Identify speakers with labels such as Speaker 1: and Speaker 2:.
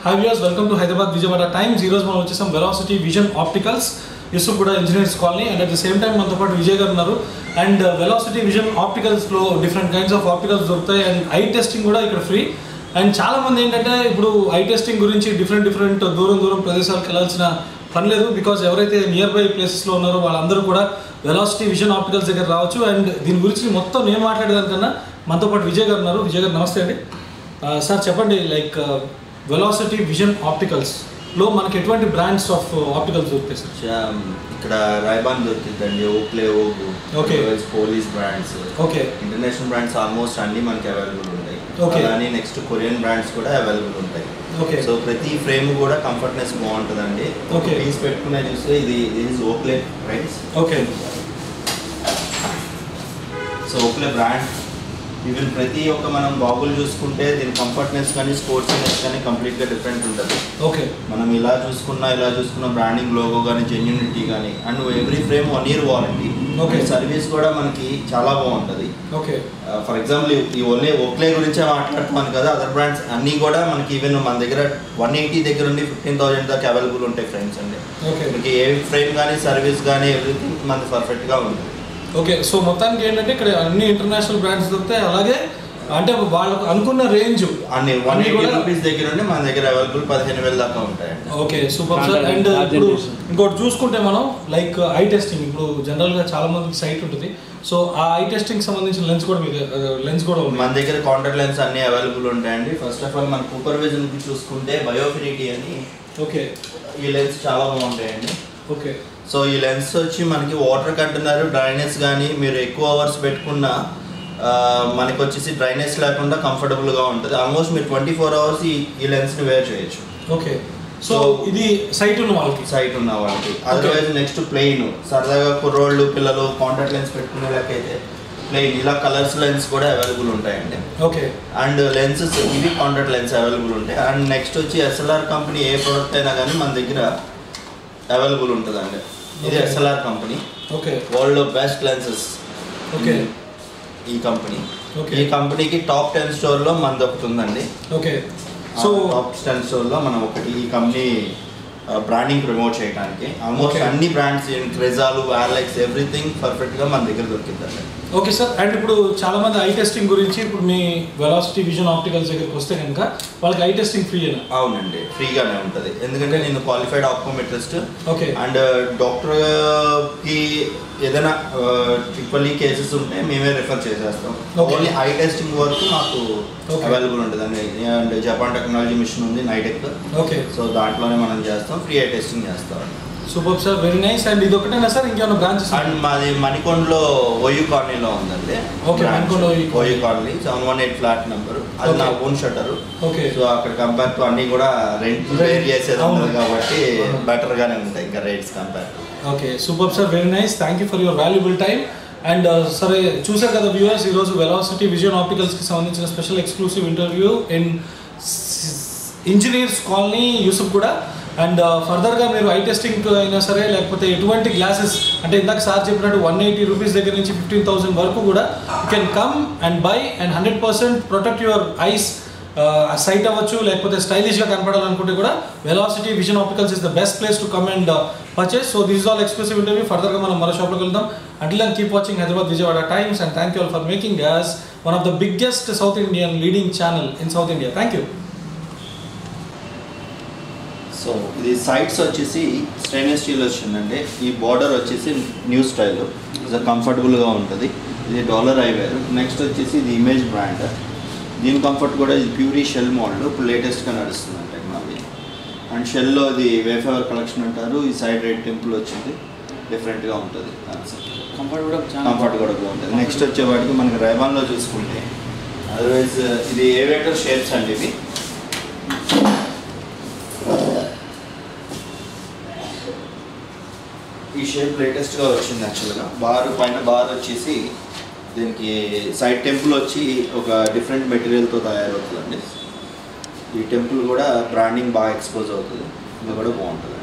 Speaker 1: High viewers welcome to Hyderabad Vijayawada times ఈ రోజు మనం వచ్చేసాం వెలాసిటీ విజన్ ఆప్టికల్స్ యూసుఫ్ కూడా engineers colony and at the same time మనతో పాటు విజయ్ గారు ఉన్నారు అండ్ వెలాసిటీ విజన్ ఆప్టికల్స్లో డిఫరెంట్ కైండ్స్ ఆఫ్ ఆప్టికల్స్ దొరుకుతాయి అండ్ ఐ టెస్టింగ్ కూడా ఇక్కడ ఫ్రీ అండ్ చాలా మంది ఏంటంటే ఇప్పుడు ఐ టెస్టింగ్ గురించి డిఫరెంట్ డిఫరెంట్ దూరం దూరం ప్రదేశాలకు వెళ్ళాల్సిన పని లేదు బికాజ్ ఎవరైతే నియర్ బై ప్లేసెస్లో ఉన్నారో వాళ్ళందరూ కూడా వెలాసిటీ విజన్ ఆప్టికల్స్ దగ్గర రావచ్చు అండ్ దీని గురించి మొత్తం నేను మాట్లాడేదానికన్నా మనతో పాటు విజయ్ గారు ఉన్నారు విజయ్ గారు నమస్తే అండి సార్ చెప్పండి లైక్ వెలాసిటీ విజన్ ఆప్టికల్స్ లో మనకి ఎటువంటి బ్రాండ్స్ ఆఫ్ ఆప్టికల్స్ దొరుకుతాయి సార్
Speaker 2: చా- ఇక్కడ రైబాన్ దొరికిందండి Oakley Vogue
Speaker 1: Okay.
Speaker 2: Police brands
Speaker 1: okay
Speaker 2: international brands almost అన్ని మనకి అవైలబుల్ ఉంటాయి
Speaker 1: Okay.
Speaker 2: అలానే నెక్స్ట్ కొరియన్ బ్రాండ్స్ కూడా అవైలబుల్ ఉంటాయి
Speaker 1: ఓకే
Speaker 2: సో ప్రతి ఫ్రేమ్ కూడా కంఫర్ట్నెస్ బాగుంటుందండి
Speaker 1: Okay.
Speaker 2: పీస్ పెట్టుకునే చూస్తే ఇది ఇది Oakley friends
Speaker 1: okay
Speaker 2: so Oakley brand even ప్రతి ఒక్క మనం బాబులు చూసుకుంటే దీని కంఫర్ట్నెస్ కానీ స్పోర్ట్స్నెస్ కానీ కంప్లీట్గా డిఫరెంట్ ఉంటుంది
Speaker 1: ఓకే
Speaker 2: మనం ఇలా చూసుకున్నా ఇలా చూసుకున్న బ్రాండింగ్ లోగో కానీ జెన్యునిటీ కానీ and every frame one year warranty
Speaker 1: Okay.
Speaker 2: Service కూడా మనకి చాలా బాగుంటుంది
Speaker 1: ఓకే
Speaker 2: ఫర్ ఎగ్జాంపుల్ ఈ ఓన్లీ ఓక్లే గురించే మాట్లాడుతున్నాను కదా అదర్ బ్రాండ్స్ అన్నీ కూడా మనకి ఈవెన్ మన దగ్గర వన్ ఎయిటీ దగ్గర నుండి ఫిఫ్టీన్ థౌసండ్ దాకా అవైలబుల్ ఉంటాయి ఫ్రెండ్స్ అండి
Speaker 1: ఓకే
Speaker 2: మనకి ఏ ఫ్రేమ్ కానీ సర్వీస్ కానీ ఎవ్రీథింగ్ మనకి పర్ఫెక్ట్గా ఉంటుంది
Speaker 1: ఓకే సో మొత్తానికి ఏంటంటే ఇక్కడ అన్ని ఇంటర్నేషనల్ బ్రాండ్స్ దొరుకుతాయి అలాగే అంటే వాళ్ళకు అనుకున్న రేంజ్
Speaker 2: అన్ని వన్
Speaker 1: అన్నీ
Speaker 2: ఎయిటీ
Speaker 1: కూడా-
Speaker 2: రూపీస్ దగ్గర నుండి మన దగ్గర అవైలబుల్ పదిహేను వేల దాకా ఉంటాయండి
Speaker 1: okay super sir
Speaker 3: Standard,
Speaker 1: and
Speaker 3: third
Speaker 1: ఇప్పుడు
Speaker 3: generation.
Speaker 1: ఇంకోటి చూసుకుంటే మనం లైక్ ఐ టెస్టింగ్ ఇప్పుడు జనరల్ గా చాలా మందికి సైట్ ఉంటుంది సో ఆ ఐ టెస్టింగ్ సంబంధించిన లెన్స్ కూడా మీకు లెన్స్ కూడా ఉంది
Speaker 2: మన దగ్గర కాంటాక్ట్ లెన్స్ అన్ని అవైలబుల్ ఉంటాయండి ఫస్ట్ ఆఫ్ ఆల్ మన సూపర్ విజన్ చూసుకుంటే బయోఫినిటీ అని
Speaker 1: ఓకే
Speaker 2: ఈ లెన్స్ చాలా బాగుంటాయండి
Speaker 1: ఓకే
Speaker 2: సో ఈ లెన్స్ వచ్చి మనకి వాటర్ కంటున్నారు డ్రైనెస్ కానీ మీరు ఎక్కువ అవర్స్ పెట్టుకున్న ఆ, మనకి వచ్చేసి డ్రైనెస్ లేకుండా కంఫర్టబుల్గా ఉంటుంది ఆల్మోస్ట్ మీరు ట్వంటీ ఫోర్ అవర్స్ ఈ ఈ లెన్స్ని వేర్ చేయొచ్చు
Speaker 1: ఓకే సో
Speaker 2: So-
Speaker 1: ఇది సైట్ ఉన్న వాళ్ళకి
Speaker 2: సైట్ ఉన్న వాళ్ళకి అదర్వైజ్ నెక్స్ట్ ప్లెయిన్ సరదాగా కుర్రోళ్ళు పిల్లలు కాంటాక్ట్ లెన్స్ పెట్టుకునే లెక్కైతే ప్లెయిన్ ఇలా కలర్స్ లెన్స్ కూడా అవైలబుల్ ఉంటాయండి
Speaker 1: ఓకే
Speaker 2: అండ్ లెన్సెస్ ఇవి కాంటాక్ట్ లెన్స్ అవైలబుల్ ఉంటాయి అండ్ నెక్స్ట్ వచ్చి ఎస్ఎల్ఆర్ కంపెనీ ఏ ప్రోడక్ట్ అయినా కానీ మన దగ్గర అవైలబుల్ ఉంటుందండి ఇది
Speaker 1: Okay.
Speaker 2: SLR company
Speaker 1: okay
Speaker 2: world best lenses
Speaker 1: okay
Speaker 2: ఈ కంపెనీ
Speaker 1: Okay.
Speaker 2: ఈ కంపెనీకి టాప్ టెన్ స్టోర్లో మనది ఒకటి ఉందండి
Speaker 1: okay
Speaker 2: so
Speaker 1: so
Speaker 2: top ten స్టోర్లో మనం ఒకటి ఈ కంపెనీ బ్రాండింగ్ ప్రమోట్ చేయడానికి ఆల్మోస్ట్
Speaker 1: Okay.
Speaker 2: అన్ని బ్రాండ్స్ క్రెజాలు వార్లెక్స్ ఎవ్రీథింగ్ పర్ఫెక్ట్గా మన దగ్గర దొరికిందండి
Speaker 1: ఓకే సార్ అండ్ ఇప్పుడు చాలా మంది ఐ టెస్టింగ్ గురించి ఇప్పుడు మీ వెలాసిటీ విజన్ ఆప్టికల్స్ దగ్గరికి వస్తే కనుక వాళ్ళకి ఐ టెస్టింగ్ ఫ్రీ అయినా
Speaker 2: అవునండి ఫ్రీగానే ఉంటుంది ఎందుకంటే నేను క్వాలిఫైడ్ ఆప్కోమెట్రిస్ట్
Speaker 1: ఓకే
Speaker 2: అండ్ డాక్టర్కి ఏదైనా ట్రిపుల్ ఈ కేసెస్ ఉంటే మేమే రిఫర్ చేసేస్తాం
Speaker 1: Okay.
Speaker 2: ఓన్లీ ఐ టెస్టింగ్ వరకు మాకు
Speaker 1: Okay.
Speaker 2: అవైలబుల్ ఉంటుంది అండి అండ్ జపాన్ టెక్నాలజీ మిషన్ ఉంది నైటెక్
Speaker 1: ఓకే
Speaker 2: సో దాంట్లోనే మనం చేస్తాం ఫ్రీ ఐ టెస్టింగ్ చేస్తాం
Speaker 1: super sir very nice and ఇది ఒకటేనా సార్ ఇంకేమైనా బ్రాంచెస్
Speaker 2: అండ్ మాది మణికొండలో ఓయూ కాలనీలో ఉందండి
Speaker 1: Okay, Manikonda OU colony.
Speaker 2: OU colony seven one eight flat number అది
Speaker 1: Okay.
Speaker 2: నా ఓన్ షటర్
Speaker 1: ఓకే
Speaker 2: సో అక్కడ కంపేర్ టు అన్ని కూడా రెంట్
Speaker 1: Rent.
Speaker 2: వేర్ చేసేది
Speaker 1: అవును.
Speaker 2: ఉంటుంది కాబట్టి
Speaker 1: అవును.
Speaker 2: బెటర్ గానే ఉంటాయి ఇంకా rates compare to
Speaker 1: okay super sir very nice thank you for your valuable time and సరే చూసారు కదా వ్యూవర్స్ ఈరోజు వెలాసిటీ విజన్ ఆప్టికల్స్కి సంబంధించిన special exclusive interview in engineers colony Yousuf కూడా అండ్ ఫర్దర్గా మీరు ఐ టెస్టింగ్ అయినా సరే లేకపోతే ఎటువంటి గ్లాసెస్ అంటే ఇందాక సార్ చెప్పినట్టు వన్ ఎయిటీ రూపీస్ దగ్గర నుంచి ఫిఫ్టీన్ థౌసండ్ వరకు కూడా you can come and buy and hundred percent protect your eyes sight అవ్వచ్చు లేకపోతే స్టైలిష్గా కనపడాలనుకుంటే కూడా velocity vision opticals is the best place to come and purchase so this is all exclusive interview ఫర్దర్గా మనం మరో షాప్లోకి వెళ్దాం until and keep watching Hyderabad Vijayawada times and thank you all for making us one of the biggest south Indian leading channel in south India thank you
Speaker 2: so ఇది sides వచ్చేసి stainless steel వచ్చిందండి ఈ border వచ్చేసి న్యూ స్టైల్ ఇది కంఫర్టబుల్గా ఉంటుంది ఇది dollar ఐవేర్ next వచ్చేసి ఇది ఇమేజ్ బ్రాండ్ దీని కంఫర్ట్ కూడా ఇది ప్యూరీ షెల్ మోడల్ ఇప్పుడు లేటెస్ట్గా నడుస్తుంది టెక్నాలజీ అండ్ షెల్లో ఇది వేఫెవర్ కలెక్షన్ అంటారు ఈ సైడ్ రెడ్ టెంపుల్ వచ్చింది డిఫరెంట్గా ఉంటుంది
Speaker 3: కంఫర్ట్ కూడా చాలా
Speaker 2: కంఫర్ట్ కూడా బాగుంటుంది నెక్స్ట్ వచ్చేవాడికి మనకి రైబాన్లో చూసుకుంటే అదర్వైజ్ ఇది ఏవేటర్ షేప్స్ అండి ఇవి ఈ షేప్ లేటెస్ట్గా వచ్చింది యాక్చువల్గా బార్ పైన బార్ వచ్చేసి దీనికి సైడ్ టెంపుల్ వచ్చి ఒక డిఫరెంట్ మెటీరియల్తో తయారవుతుందండి ఈ టెంపుల్ కూడా బ్రాండింగ్ బాగా ఎక్స్పోజ్ అవుతుంది ఇది కూడా బాగుంటుంది